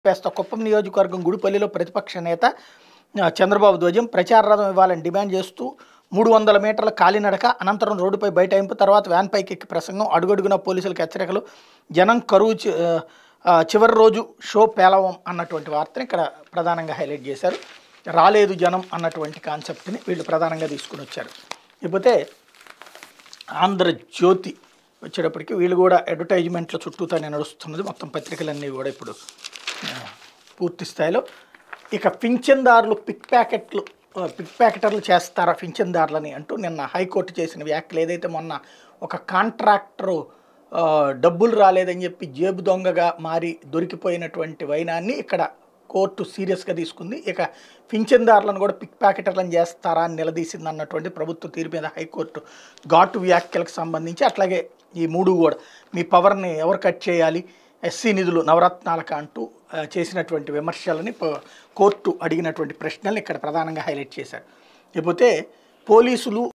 పేస్తా కుప్పం నియోజకవర్గం గుడిపల్లిలో ప్రతిపక్ష నేత ఆ, చంద్రబాబు ధ్వజం ప్రచార రథం ఇవ్వాలని డిమాండ్ చేస్తూ మూడు వందల మీటర్ల కాలినడక అనంతరం రోడ్డుపై బైఠాయింపు తర్వాత వ్యాన్ పైకి ఎక్కి ప్రసంగం అడుగడుగున పోలీసులకు హెచ్చరికలు జనం కరువు చి- ఆ, ఆ, చివరి రోజు షో పేలవం అన్నటువంటి వార్తని ఇక్కడ ప్రధానంగా హైలైట్ చేశారు రాలేదు జనం అన్నటువంటి కాన్సెప్ట్ని వీళ్ళు ప్రధానంగా తీసుకుని వచ్చారు ఇకపోతే ఆంధ్రజ్యోతి వచ్చేటప్పటికి వీళ్ళు కూడా అడ్వర్టైజ్మెంట్ల చుట్టూతానే నడుస్తున్నది మొత్తం పత్రికలన్నీ కూడా ఇప్పుడు ఆ, పూర్తి స్థాయిలో ఇక పింఛన్దారులు పిక్ ప్యాకెట్లు ఆ, పిక్ ప్యాకెటర్లు చేస్తారా పింఛన్దారులని అంటూ నిన్న హైకోర్టు చేసిన వ్యాఖ్యలు ఏదైతే మొన్న ఒక కాంట్రాక్టరు ఆ, డబ్బులు రాలేదని చెప్పి జేబు దొంగగా మారి దొరికిపోయినటువంటి వైనాన్ని ఇక్కడ కోర్టు సీరియస్గా తీసుకుంది ఇక పింఛన్దారులను కూడా పిక్ ప్యాకెటర్లను చేస్తారా అని నిలదీసింది అన్నటువంటి ప్రభుత్వ తీరు మీద హైకోర్టు ఘాటు వ్యాఖ్యలకు సంబంధించి అట్లాగే ఈ మూడు కూడా మీ పవర్ని ఎవరు కట్ చేయాలి ఎస్సీ నిధులు నవరత్నాలక అంటూ ఆ, చేసినటువంటి విమర్శలని ప- కోర్టు అడిగినటువంటి ప్రశ్నల్ని ఇక్కడ ప్రధానంగా హైలైట్ చేశారు లేకపోతే పోలీసులు